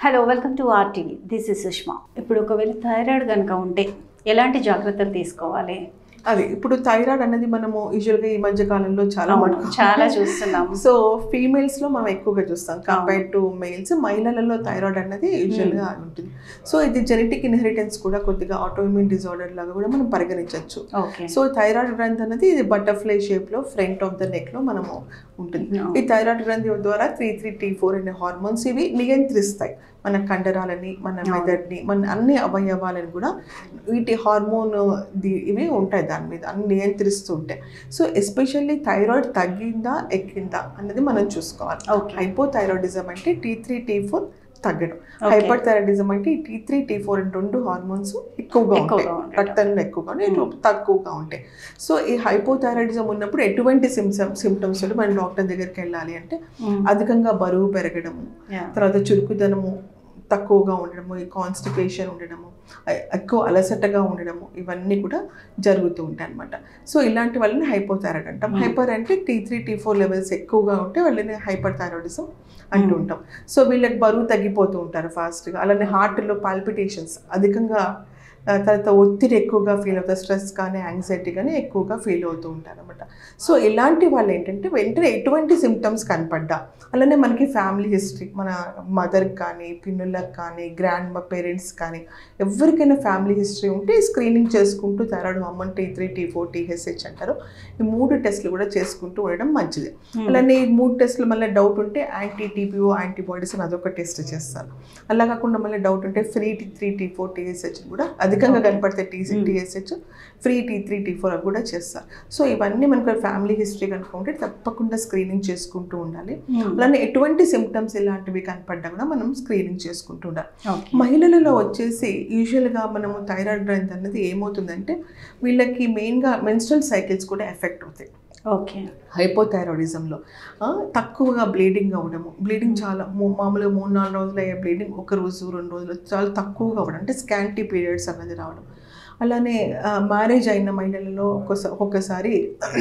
Hello welcome to RTV this is Sushma ఇప్పుడు ఒకవేళ thyroid కనుక ఉంటే ఎలాంటి జాగ్రత్తలు తీసుకోవాలి అది ఇప్పుడు థైరాయిడ్ అనేది మనము యూజువల్గా ఈ మధ్య కాలంలో చాలా అవును, మటుకు చాలా చూస్తున్నాము సో ఫీమేల్స్ లో మనం ఎక్కువగా చూస్తాం కంపేర్ టు మేల్స్ మహిళలలో థైరాయిడ్ అనేది యూజువల్ గా ఉంటుంది సో ఇది జెనెటిక్ ఇన్హెరిటెన్స్ కూడా కొద్దిగా ఆటోఇమ్యూన్ డిజార్డర్ లాగా కూడా మనం పరిగణించవచ్చు ఓకే సో థైరాయిడ్ గ్రంథి అనేది ఇది బటర్ఫ్లై షేప్ లో ఫ్రంట్ ఆఫ్ ద నెక్ లో మనము ఉంటుంది No. ఈ థైరాయిడ్ గ్రంథి ద్వారా త్రీ త్రీ టీ ఫోర్ అనే హార్మోన్స్ ఇవి నియంత్రిస్తాయి మన కండరాలని మన No. మెదడ్ని మన అన్ని అవయవాలను కూడా వీటి హార్మోన్ ది- ఇవి ఉంటాయి దాని మీద అన్ని నియంత్రిస్తూ ఉంటాయి సో ఎస్పెషల్లీ థైరాయిడ్ తగ్గిందా ఎక్కిందా అనేది మనం చూసుకోవాలి ఓకే హైపోథైరాయిడిజం అంటే టీ త్రీ టీ ఫోర్ తగ్గడం Okay. హైపర్ థైరాయిడిజం అంటే ఈ టీ త్రీ టీ ఫోర్ అని రెండు హార్మోన్స్ ఎక్కువగా ఉంటాయి ఎక్కువగా ఉంటాయి. రక్తంలో ఎక్కువగా ఉంటాయి, ఇటు తక్కువగా ఉంటాయి సో ఈ హైపోథైరాయిడిజం ఉన్నప్పుడు ఎటువంటి సిమ్సమ్ సిమ్టమ్స్ మనం డాక్టర్ దగ్గరికి వెళ్ళాలి అంటే అధికంగా బరువు పెరగడము తర్వాత చురుకుదనము తక్కువగా ఉండడము ఈ కాన్స్టిపేషన్ ఉండడము ఎ- ఎక్కువ అలసటగా ఉండడము ఇవన్నీ కూడా జరుగుతూ ఉంటాయి అనమాట సో ఇలాంటి వాళ్ళని హైపోథైరాయిడ్ అంటాం Mm. హైపర్ అంటే T three T four levels ఎక్కువగా ఉంటే వాళ్ళని హైపర్ థైరాయిడిజం అంటూ Mm. ఉంటాం సో వీళ్ళకి బరువు తగ్గిపోతూ ఉంటారు ఫాస్ట్గా అలానే హార్ట్లో పాల్పిటేషన్స్ అధికంగా ఆ, తర్వాత ఒత్తిడి ఎక్కువగా ఫీల్ అవుతారు స్ట్రెస్ కానీ యాంగ్జైటీ కానీ ఎక్కువగా ఫీల్ అవుతూ ఉంటారు అనమాట సో ఇలాంటి వాళ్ళు ఏంటంటే వెంటనే ఎటువంటి సిమ్టమ్స్ కనపడ్డా అలానే మనకి ఫ్యామిలీ హిస్టరీ మన మదర్కి కానీ పిన్నులకు కానీ గ్రాండ్ మా పేరెంట్స్ కానీ ఎవరికైనా ఫ్యామిలీ హిస్టరీ ఉంటే స్క్రీనింగ్ చేసుకుంటూ thyroid hormone T three T four TSH అంటారు ఈ మూడు టెస్ట్లు కూడా చేసుకుంటూ ఉండడం మంచిది అలానే ఈ మూడు టెస్ట్లు మళ్ళీ డౌట్ ఉంటే యాంటీ టీపీఓ యాంటీబాడీస్ అని అదొక టెస్ట్ చేస్తారు అలా కాకుండా మళ్ళీ డౌట్ ఉంటే free T three T four TSH కూడా అధికంగా Okay. కనపడితే TC Hmm. TSH free T three T four కూడా చేస్తారు సో ఇవన్నీ మనకు ఫ్యామిలీ హిస్టరీ కనుక ఉంటే తప్పకుండా స్క్రీనింగ్ చేసుకుంటూ ఉండాలి అలానే ఎటువంటి సిమ్టమ్స్ ఇలాంటివి కనపడ్డా కూడా మనం స్క్రీనింగ్ చేసుకుంటూ ఉండాలి ఓకే మహిళలలో వచ్చేసి యూజువల్గా మనము థైరాయిడ్ గ్రంథి అనేది ఏమవుతుందంటే వీళ్ళకి మెయిన్గా మెన్స్ట్రల్ సైకిల్స్ కూడా ఎఫెక్ట్ అవుతాయి ఓకే హైపోథైరాయిడిజంలో ఆ, తక్కువగా బ్లీడింగ్ అవ్వడము బ్లీడింగ్ చాలా మూ- మామూలుగా మూడు నాలుగు రోజులు అయ్యే బ్లీడింగ్ ఒక రోజు రెండు రోజులు చాలా తక్కువగా అవ్వడం అంటే స్కాంటీ పీరియడ్స్ అనేది రావడం అలానే మ్యారేజ్ అయిన మహిళలలో ఒక్కోసారి ఒక్కొక్కసారి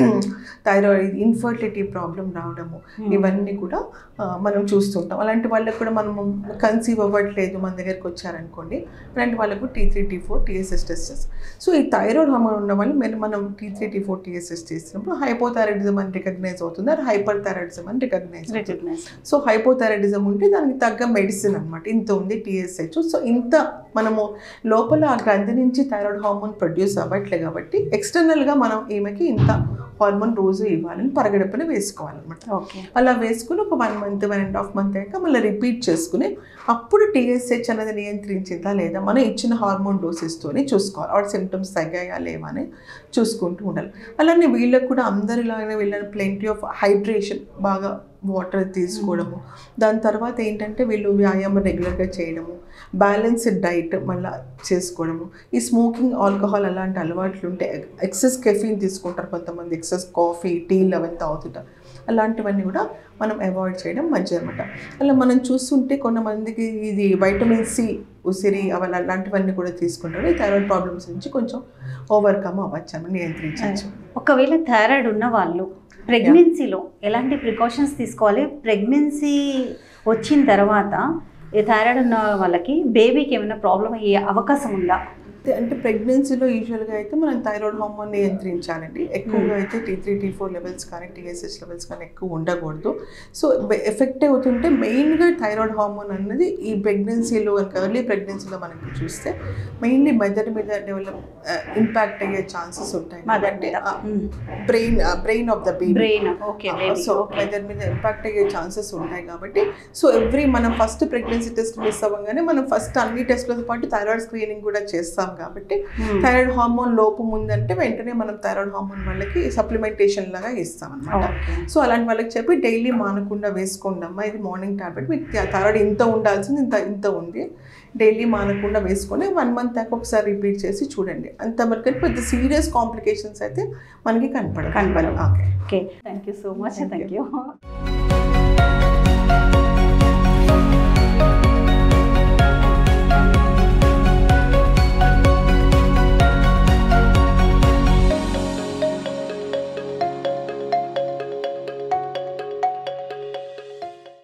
థైరాయిడ్ ఇన్ఫర్టిలిటీ ప్రాబ్లం రావడము ఇవన్నీ కూడా ఆ, మనం చూస్తుంటాం అలాంటి వాళ్ళకి కూడా మనం కన్సీవ్ అవ్వట్లేదు మన దగ్గరికి వచ్చారనుకోండి అలాంటి వాళ్ళకు T three T four TSH test చేస్తాం సో ఈ థైరాయిడ్ హార్మోన్ ఉన్న వాళ్ళు మీరు మనం T three T four TSH చేసినప్పుడు హైపోథైరాయిడిజం అని రికగ్నైజ్ అవుతుంది అది హైపర్ థైరాయిడిజం అని రికగ్నైజ్ అవుతుంది రికగ్నైజ్ సో హైపోథైరాయిడిజం ఉంటే దానికి తగ్గ మెడిసిన్ అనమాట ఇంత ఉంది టీఎస్హెచ్ సో ఇంత మనము లోపల ఆ గ్రంథి నుంచి థైరాయిడ్ హార్మోన్ ప్రొడ్యూస్ అవ్వట్లే కాబట్టి ఎక్స్టర్నల్గా మనం ఈమెకి ఇంత హార్మోన్ రోజు ఇవ్వాలని పరగడపని వేసుకోవాలన్నమాట ఓకే అలా వేసుకుని ఒక one month one and half month అయ్యాక మళ్ళీ రిపీట్ చేసుకుని అప్పుడు టీఎస్హెచ్ అనేది నియంత్రించిందా లేదా మనం ఇచ్చిన హార్మోన్ డోసెస్తోనే చూసుకోవాలి ఆర్ సిమ్టమ్స్ తగ్గాయా లేవా అని చూసుకుంటూ ఉండాలి అలానే వీళ్ళకి కూడా అందరిలాగానే వీళ్ళని ప్లెంటీ ఆఫ్ హైడ్రేషన్ బాగా వాటర్ తీసుకోవడము దాని తర్వాత ఏంటంటే వీళ్ళు వ్యాయామం రెగ్యులర్గా చేయడము బ్యాలెన్స్డ్ డైట్ మళ్ళీ చేసుకోవడము ఈ స్మోకింగ్ ఆల్కహాల్ అలాంటి అలవాట్లు ఉంటే ఎక్సెస్ కెఫీన్ తీసుకుంటారు కొంతమంది ఎక్సెస్ కాఫీ టీలు అవన్నీ తాగుతుంటారు అలాంటివన్నీ కూడా మనం అవాయిడ్ చేయడం మంచిది అనమాట అలా మనం చూస్తుంటే కొంతమందికి ఇది వైటమిన్ సి ఉసిరి అవి అలాంటివన్నీ కూడా తీసుకుంటారు ఈ థైరాయిడ్ ప్రాబ్లమ్స్ నుంచి కొంచెం ఓవర్కమ్ అవ్వచ్చు అని నియంత్రించవచ్చు ఒకవేళ థైరాయిడ్ ఉన్న వాళ్ళు ప్రెగ్నెన్సీలో ఎలాంటి ప్రికాషన్స్ తీసుకోవాలి ప్రెగ్నెన్సీ వచ్చిన తర్వాత ఈ థైరాయిడ్ ఉన్న వాళ్ళకి బేబీకి ఏమైనా ప్రాబ్లం అయ్యే అవకాశం ఉందా అయితే అంటే ప్రెగ్నెన్సీలో యూజువల్గా అయితే మనం థైరాయిడ్ హార్మోన్ నియంత్రించాలండి ఎక్కువగా అయితే T three T four levels కానీ టీఎస్హెచ్ లెవెల్స్ కానీ ఎక్కువ ఉండకూడదు సో ఎఫెక్ట్ అవుతుంటే మెయిన్గా థైరాయిడ్ హార్మోన్ అన్నది ఈ ప్రెగ్నెన్సీలో కనుక ఎర్లీ ప్రెగ్నెన్సీలో మనకి చూస్తే మెయిన్లీ మెదడు మీద డెవలప్ ఇంపాక్ట్ అయ్యే ఛాన్సెస్ ఉంటాయి మదర్ అంటే మీద brain brain of the baby brain okay so mother మీద ఇంపాక్ట్ అయ్యే ఛాన్సెస్ ఉంటాయి కాబట్టి సో ఎవ్రీ మనం ఫస్ట్ ప్రెగ్నెన్సీ టెస్ట్ మిస్ అవ్వగానే మనం ఫస్ట్ అన్ని టెస్ట్లతో పాటు థైరాయిడ్ స్క్రీనింగ్ కూడా చేస్తాం కాబట్టి థైరాయిడ్ హార్మోన్ లోపం ఉందంటే వెంటనే మనం థైరాయిడ్ హార్మోన్ వాళ్ళకి సప్లిమెంటేషన్ లాగా ఇస్తాం అనమాట సో అలాంటి వాళ్ళకి చెప్పి డైలీ మానకుండా వేసుకోండి అమ్మా ఇది మార్నింగ్ టాబ్లెట్ మీకు థైరాయిడ్ ఇంత ఉండాల్సింది ఇంత ఇంత ఉంది డైలీ మానకుండా వేసుకొని వన్ మంత్ దాకా ఒకసారి రిపీట్ చేసి చూడండి అంతవరకు పెద్ద సీరియస్ కాంప్లికేషన్స్ అయితే మనకి కనపడదు కనపడవు. Okay okay thank you so much Thank thank you